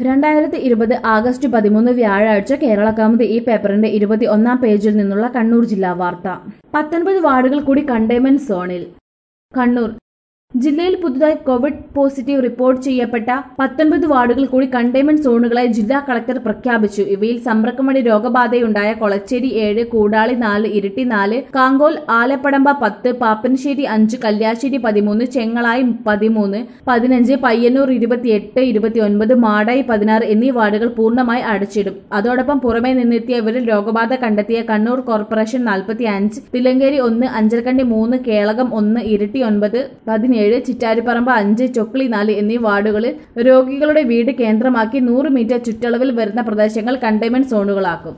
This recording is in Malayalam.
രണ്ടായിരത്തി ഇരുപത് ആഗസ്റ്റ് പതിമൂന്ന് വ്യാഴാഴ്ച കേരള കൗമുദി ഈ പേപ്പറിന്റെ ഇരുപത്തി ഒന്നാം പേജിൽ നിന്നുള്ള കണ്ണൂർ ജില്ലാ വാർത്ത പത്തൊൻപത് വാർഡുകൾ കൂടി കണ്ടെയ്ൻമെന്റ് സോണിൽ കണ്ണൂർ ജില്ലയിൽ പുതുതായി കോവിഡ് പോസിറ്റീവ് റിപ്പോർട്ട് ചെയ്യപ്പെട്ട പത്തൊൻപത് വാർഡുകൾ കൂടി കണ്ടെയ്ൻമെന്റ് സോണുകളായി ജില്ലാ കളക്ടർ പ്രഖ്യാപിച്ചു ഇവയിൽ സമ്പർക്കം വഴി രോഗബാധയുണ്ടായ കൊളച്ചേരി ഏഴ് കൂടാളി നാല് ഇരിട്ടി നാല് കാങ്കോൽ ആലപ്പടമ്പ പത്ത് പാപ്പനശ്ശേരി അഞ്ച് കല്യാശ്ശേരി പതിമൂന്ന് ചെങ്ങളായി പതിമൂന്ന് പതിനഞ്ച് പയ്യന്നൂർ ഇരുപത്തിയെട്ട് ഇരുപത്തിയൊൻപത് മാടായി പതിനാറ് എന്നീ വാർഡുകൾ പൂർണ്ണമായി അടച്ചിടും അതോടൊപ്പം പുറമെ നിന്നെത്തിയവരിൽ രോഗബാധ കണ്ടെത്തിയ കണ്ണൂർ കോർപ്പറേഷൻ നാൽപ്പത്തി അഞ്ച് തിലങ്കേരി ഒന്ന് അഞ്ചരക്കണ്ടി മൂന്ന് കേളകം ഒന്ന് ഇരിട്ടി ഒൻപത് പതിനേഴ് ചിറ്റാരിപ്പറമ്പ് അഞ്ച് ചൊക്ലി നാല് എന്നീ വാർഡുകളിൽ രോഗികളുടെ വീട് കേന്ദ്രമാക്കി നൂറ് മീറ്റർ ചുറ്റളവിൽ വരുന്ന പ്രദേശങ്ങൾ കണ്ടെയ്ൻമെന്റ് സോണുകളാക്കും